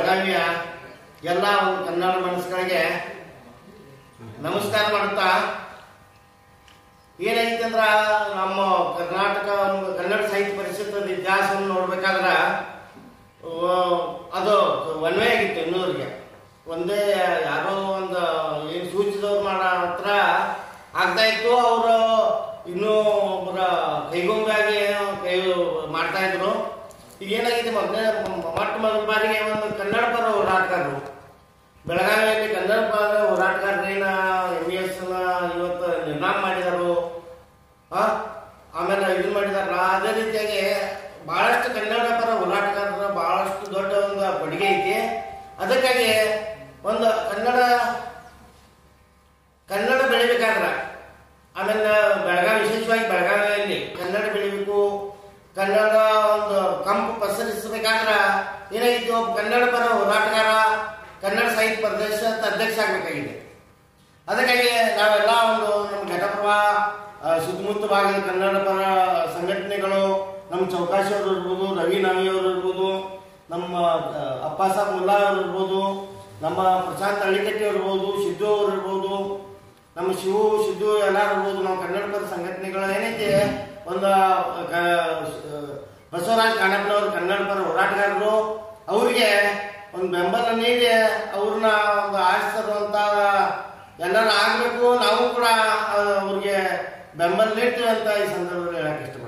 ಬೆಳಗಾವಿಯ ಎಲ್ಲ ಒಂದು ಕನ್ನಡ ಮನಸ್ಸುಗಳಿಗೆ ನಮಸ್ಕಾರ ಮಾಡುತ್ತಾ ಏನಾಯ್ತು ಅಂದ್ರ ನಮ್ಮ ಕರ್ನಾಟಕ ಒಂದು ಕನ್ನಡ ಸಾಹಿತ್ಯ ಪರಿಷತ್ತದ ಇತಿಹಾಸವನ್ನು ನೋಡ್ಬೇಕಾದ್ರ ಆ, ಅದು ಒನ್ ವೇ ಆಗಿತ್ತು ಇನ್ನೂರಿಗೆ ಒಂದೇ ಯಾರೋ ಒಂದು ಏನು ಸೂಚಿದವ್ರು ಮಾಡೋ ಹತ್ರ ಆಗ್ತಾ ಇತ್ತು ಅವರು ಇನ್ನೂ ಒಬ್ಬರ ಕೈಗೊಂಬೆಯಾಗಿ ಏನೋ ಕೈ ಮಾಡ್ತಾ ಇದ್ರು ಈಗ ಏನಾಗಿದೆ ಮೊದಲೇ ಮೊಟ್ಟ ಮೊದಲ ಬಾರಿಗೆ ಒಂದು ಕನ್ನಡ ಪರ ಹೋರಾಟಗಾರರು ಬೆಳಗಾವಿಯಲ್ಲಿ ಕನ್ನಡ ಪರ ಹೋರಾಟಗಾರರೇನ ಎಂ ಎಸ್ ಇವತ್ತು ನಿರ್ನಾಮ ಮಾಡಿದರು ಆ? ಆಮೇಲೆ ಇದು ಮಾಡಿದಾರಲ್ಲ ಅದೇ ರೀತಿಯಾಗಿ ಬಹಳಷ್ಟು ಕನ್ನಡ ಪರ ಹೋರಾಟಗಾರರ ಬಹಳಷ್ಟು ದೊಡ್ಡ ಒಂದು ಕೊಡುಗೆ ಐತಿ ಅದಕ್ಕಾಗಿ ಒಂದು ಕನ್ನಡ ಕನ್ನಡ ಬೆಳಿಬೇಕಾದ್ರ ಆಮೇಲೆ ಬೆಳಗಾವಿ ವಿಶೇಷವಾಗಿ ಬೆಳಗಾವಿಯಲ್ಲಿ ಕನ್ನಡ ಬೆಳಿಬೇಕು ಕನ್ನಡ ಒಂದು ಕಂಪು ಪಸರಿಸಬೇಕಾದ್ರ ಏನಾಗಿತ್ತು ಒಬ್ಬ ಕನ್ನಡ ಪರ ಹೋರಾಟಗಾರ ಕನ್ನಡ ಸಾಹಿತ್ಯ ಪ್ರದೇಶದ ಅಧ್ಯಕ್ಷ ಆಗಬೇಕಾಗಿದೆ ಅದಕ್ಕಾಗಿ ನಾವೆಲ್ಲ ಒಂದು ನಮ್ಮ ಘಟಪ್ರಭಾ ಆ, ಸುತ್ತಮುತ್ತ ಭಾಗದ ಕನ್ನಡ ಪರ ಸಂಘಟನೆಗಳು ನಮ್ಮ ಚೌಕಾಶಿ ಅವರು ಇರ್ಬೋದು ರವಿ ನಾವಿ ಅವರು ಇರ್ಬೋದು ನಮ್ಮ ಆ, ಅಪ್ಪ ಸಾಬ್ ಮುಲ್ಲಾ ಅವರು ಇರ್ಬೋದು ನಮ್ಮ ಪ್ರಶಾಂತ್ ಹಳ್ಳಿಕಟ್ಟಿ ಅವ್ರು ಇರ್ಬೋದು ಸಿದ್ದು ಅವರು ಇರ್ಬೋದು ನಮ್ಮ ಶಿವು ಸಿದ್ದು ಎಲ್ಲ ಇರ್ಬೋದು ನಾವು ಕನ್ನಡ ಪರ ಸಂಘಟನೆಗಳು ಏನೈತಿ ಒಂದು ಕ- ಬಸವರಾಜ್ ಕಾಣಪ್ಪನವರು ಕನ್ನಡ ಪರ ಹೋರಾಟಗಾರರು ಅವರಿಗೆ ಒಂದು ಬೆಂಬಲ ನೀಡಿ ಅವ್ರನ್ನ ಒಂದು ಆರಿಸಿರುವಂತ ಎಲ್ಲರೂ ಆಗ್ಬೇಕು ನಾವು ಕೂಡ ಆ, ಅವ್ರಿಗೆ ಬೆಂಬಲ ನೀಡ್ತೀವಿ ಅಂತ ಈ ಸಂದರ್ಭದಲ್ಲಿ ಹೇಳಕ್ ಇಷ್ಟಪಡ್ತೀನಿ